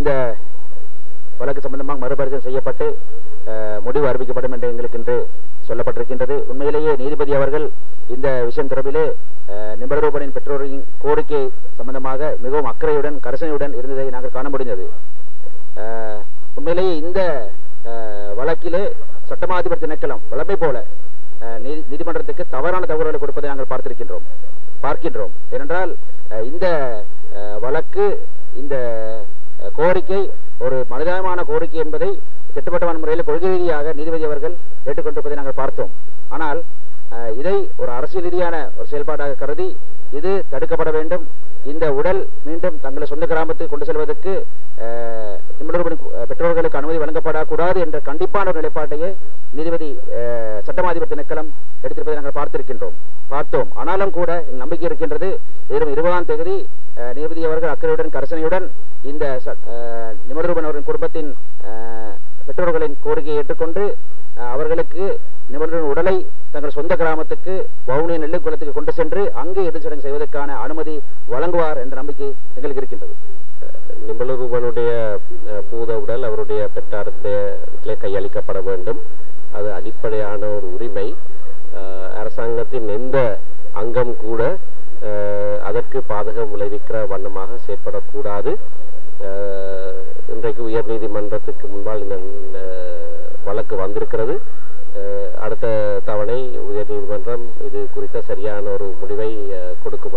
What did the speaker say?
இந்த வழக்கு சம்பந்தமாக மறுபரிசீலனை செய்யப்பட்டு அஹ், முடிவு அறிவிக்கப்படும் என்று எங்களுக்கு இன்று சொல்லப்பட்டிருக்கின்றது உண்மையிலேயே நீதிபதி அவர்கள் இந்த விஷயம் தொடர்பிலே அஹ், நிபுணரூபனின் பெற்றோரின் கோரிக்கை சம்பந்தமாக மிகவும் அக்கறையுடன் கரிசனையுடன் இருந்ததை நாங்கள் காண முடிந்தது அஹ், உண்மையிலேயே இந்த அஹ், வழக்கிலே சட்டமாதிபர் திணைக்களம் வழமை போல அஹ், நீதி- நீதிமன்றத்துக்கு தவறான தகவல்களை கொடுப்பதை நாங்கள் பார்த்திருக்கின்றோம் பார்க்கின்றோம் ஏனென்றால் அஹ், இந்த அஹ், வழக்கு இந்த அஹ், கோரிக்கை ஒரு மனிதாயமான கோரிக்கை என்பதை திட்டவட்டமான முறையில் கொள்கை ரீதியாக நீதிபதி அவர்கள் ஏற்றுக்கொண்டிருப்பதை நாங்கள் பார்த்தோம் ஆனால் அஹ், இதை ஒரு அரசியல் ரீதியான ஒரு செயல்பாடாக கருதி இது தடுக்கப்பட வேண்டும் இந்த உடல் மீண்டும் தங்களை சொந்த கிராமத்துக்கு கொண்டு செல்வதற்கு அஹ், நிபுணர்களின் அஹ், பெற்றோர்களுக்கு அனுமதி வழங்கப்படக்கூடாது என்ற கண்டிப்பான ஒரு நிலைப்பாட்டையே நீதிபதி அஹ், சட்டமாதிபர் திணைக்களம் எடுத்திருப்பதை நாங்கள் பார்த்திருக்கின்றோம் பார்த்தோம் ஆனாலும் கூட எங்கள் நம்பிக்கை இருக்கின்றது எதிரும் இருபதாம் தேதி அஹ், நீதிபதி அவர்கள் அக்கறையுடன் கரசனையுடன் இந்த ச- அஹ், நிபுணர்பன் அவரின் குடும்பத்தின் அஹ், பெற்றோர்களின் கோரிக்கையை ஏற்றுக்கொண்டு அஹ், அவர்களுக்கு நிபுணரின் உடலை தங்கள் சொந்த கிராமத்துக்கு வவுனிய நெல்லுக்குளத்துக்கு கொண்டு சென்று அங்கு இறுதிச் சடங்கு செய்வதற்கான அனுமதி வழங்குவார் என்ற நம்பிக்கை எங்களுக்கு இருக்கின்றது நிபுணரூபனுடைய அஹ், பூத உடல் அவருடைய பெற்றாரத்திலே கையளிக்கப்பட வேண்டும் அது அடிப்படையான ஒரு உரிமை அஹ், அரசாங்கத்தின் எந்த அங்கம் கூட அஹ், அதற்கு பாதகம் விளைவிக்கிற வண்ணமாக செயற்படக்கூடாது அஹ், இன்றைக்கு உயர்நீதிமன்றத்துக்கு முன்பால் இந்த அஹ், வழக்கு வந்திருக்கிறது அஹ், அடுத்த தவணை உயர்நீதிமன்றம் இது குறித்த சரியான ஒரு முடிவை அஹ், கொடுக்கும்